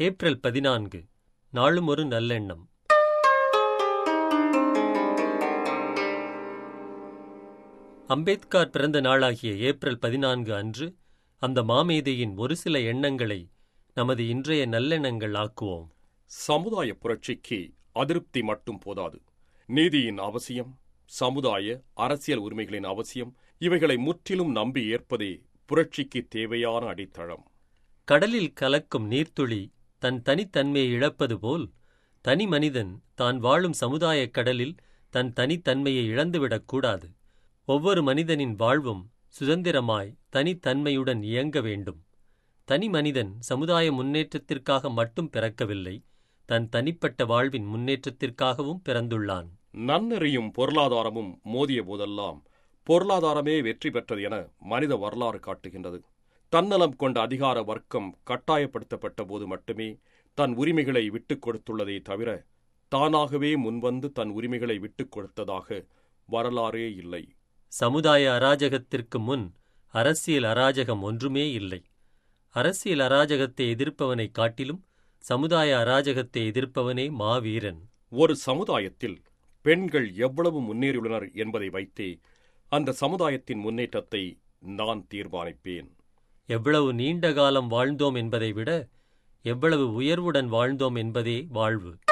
April பதினான்கு நாளும் ஒரு நல்லெண்ணம் அம்பேத்கர் பிறந்த நாளாகிய ஏப்ரல் பதினான்கு அன்று அந்த மாமேதையின் ஒரு சில எண்ணங்களை நமது இன்றைய நல்லெண்ணங்கள் ஆக்குவோம் சமுதாய புரட்சிக்கு அதிருப்தி மட்டும் போதாது நீதியின் அவசியம் சமுதாய அரசியல் உரிமைகளின் அவசியம் இவைகளை முற்றிலும் நம்பி ஏற்பதே புரட்சிக்கு தேவையான அடித்தளம் கடலில் கலக்கும் நீர்த்துளி தன் தனித்தன்மையை இழப்பது போல் தனி மனிதன் தான் வாழும் சமுதாயக் கடலில் தன் தனித்தன்மையை இழந்துவிடக்கூடாது ஒவ்வொரு மனிதனின் வாழ்வும் சுதந்திரமாய் தனித்தன்மையுடன் இயங்க வேண்டும் தனி மனிதன் சமுதாய முன்னேற்றத்திற்காக மட்டும் பிறக்கவில்லை தன் தனிப்பட்ட வாழ்வின் முன்னேற்றத்திற்காகவும் பிறந்துள்ளான் நன்னெறியும் பொருளாதாரமும் மோதிய போதெல்லாம் பொருளாதாரமே வெற்றி பெற்றது என மனித வரலாறு காட்டுகின்றது தன்னலம் கொண்ட அதிகார வர்க்கம் கட்டாயப்படுத்தப்பட்ட போது மட்டுமே தன் உரிமைகளை விட்டுக் கொடுத்துள்ளதே தவிர தானாகவே முன்வந்து தன் உரிமைகளை விட்டுக் கொடுத்ததாக வரலாறே இல்லை சமுதாய அராஜகத்திற்கு முன் அரசியல் அராஜகம் ஒன்றுமே இல்லை அரசியல் அராஜகத்தை எதிர்ப்பவனை காட்டிலும் சமுதாய அராஜகத்தை எதிர்ப்பவனே மாவீரன் ஒரு சமுதாயத்தில் பெண்கள் எவ்வளவு முன்னேறியுள்ளனர் என்பதை வைத்தே அந்த சமுதாயத்தின் முன்னேற்றத்தை நான் தீர்மானிப்பேன் எவ்வளவு நீண்ட காலம் வாழ்ந்தோம் என்பதை விட எவ்வளவு உயர்வுடன் வாழ்ந்தோம் என்பதே வாழ்வு